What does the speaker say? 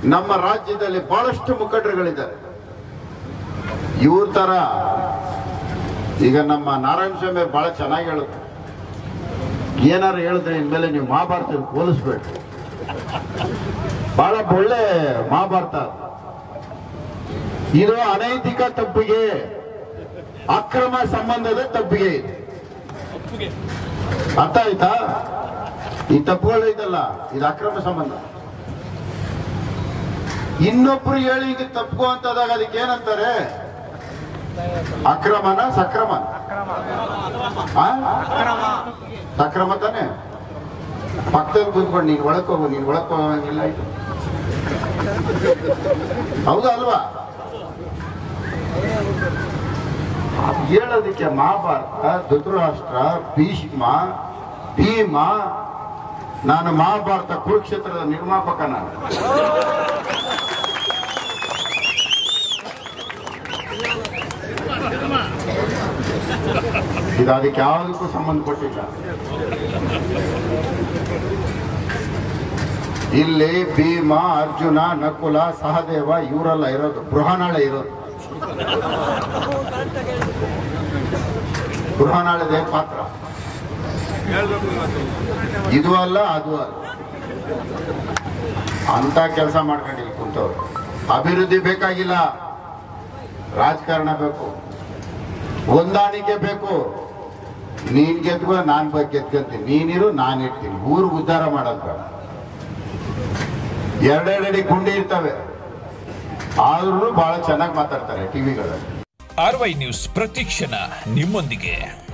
ನಮ್ಮ ರಾಜ್ಯದಲ್ಲಿ ಬಹಳಷ್ಟು ಮುಖಂಡರುಗಳಿದ್ದಾರೆ ಇವ್ರ ತರ ಈಗ ನಮ್ಮ ನಾರಾಯಣ ಸ್ವಾಮಿ ಅವ್ರು ಬಹಳ ಚೆನ್ನಾಗಿ ಹೇಳುತ್ತೆ ಏನಾರು ಹೇಳಿದ್ರೆ ಇನ್ಮೇಲೆ ನೀವು ಮಹಾಭಾರತ ಹೋಲಿಸ್ಬೇಡಿ ಬಹಳ ಒಳ್ಳೆ ಮಹಾಭಾರತ ಅದು. ಇದು ಅನೈತಿಕ ತಪ್ಪಿಗೆ ಅಕ್ರಮ ಸಂಬಂಧದ ತಪ್ಪಿಗೆ ಇದು ಅರ್ಥ ಆಯ್ತಾ ಈ ತಪ್ಪುಗಳು ಇದಲ್ಲ ಇದು ಅಕ್ರಮ ಸಂಬಂಧ ಇನ್ನೊಬ್ರು ಹೇಳಿ ಇದು ತಪ್ಪು ಅಂತದಾಗ ಅದಕ್ಕೆ ಏನಂತಾರೆ ಅಕ್ರಮನ ಸಕ್ರಮ ಆ? ಸಕ್ರಮ ತಾನೆ ಪಕ್ಕದಲ್ಲಿ ಕೂತ್ಕೊಂಡು ನೀನ್ ಒಳಕ್ ಹೋಗು ನೀನ್ ಒಳಕ್ ಹೋಗಂಗಿಲ್ಲ ಇದು ಹೌದಾ ಅಲ್ವಾ ಹೇಳೋದಕ್ಕೆ ಮಹಾಭಾರತ ಧೃತರಾಷ್ಟ್ರ ಭೀಷ್ಮ ಭೀಮ ನಾನು ಮಹಾಭಾರತ ಕುರುಕ್ಷೇತ್ರದ ನಿರ್ಮಾಪಕ ನಾನು ಇದು ಅದಕ್ಕೆ ಯಾವುದಕ್ಕೂ ಸಂಬಂಧಪಟ್ಟಿಲ್ಲ ಇಲ್ಲಿ ಭೀಮ ಅರ್ಜುನ ನಕುಲ ಸಹದೇವ ಇವರೆಲ್ಲ ಇರೋದು ಬೃಹನಾಳೆ ಇರೋದು ಬೃಹನಾಳದೇ ಪಾತ್ರ ಇದು ಅಲ್ಲ ಅದು ಅಲ್ಲ ಅಂತ ಕೆಲಸ ಮಾಡ್ಕೊಂಡು ಇಲ್ಲಿ ಕುಂತವ್ರು ಅಭಿವೃದ್ಧಿ ಬೇಕಾಗಿಲ್ಲ ರಾಜಕಾರಣ ಬೇಕು ಹೊಂದಾಣಿಕೆ ಬೇಕು ನೀನ್ ಗೆದ್ಕೊ ನಾನ್ ಬಗ್ಗೆ ಗೆದ್ಕೊಂತೀನಿ ನೀನಿರು ನಾನ್ ಇರ್ತೀನಿ ಊರು ಉದ್ಧಾರ ಮಾಡೋದು ಬೇಡ ಎರಡೆರಡಡಿ ಗುಂಡಿ ಇರ್ತವೆ ಆದ್ರೂ ಬಹಳ ಚೆನ್ನಾಗಿ ಮಾತಾಡ್ತಾರೆ ಟಿವಿಗಳಲ್ಲಿ ಆರ್ವೈ ನ್ಯೂಸ್ ಪ್ರತಿಕ್ಷಣ ನಿಮ್ಮೊಂದಿಗೆ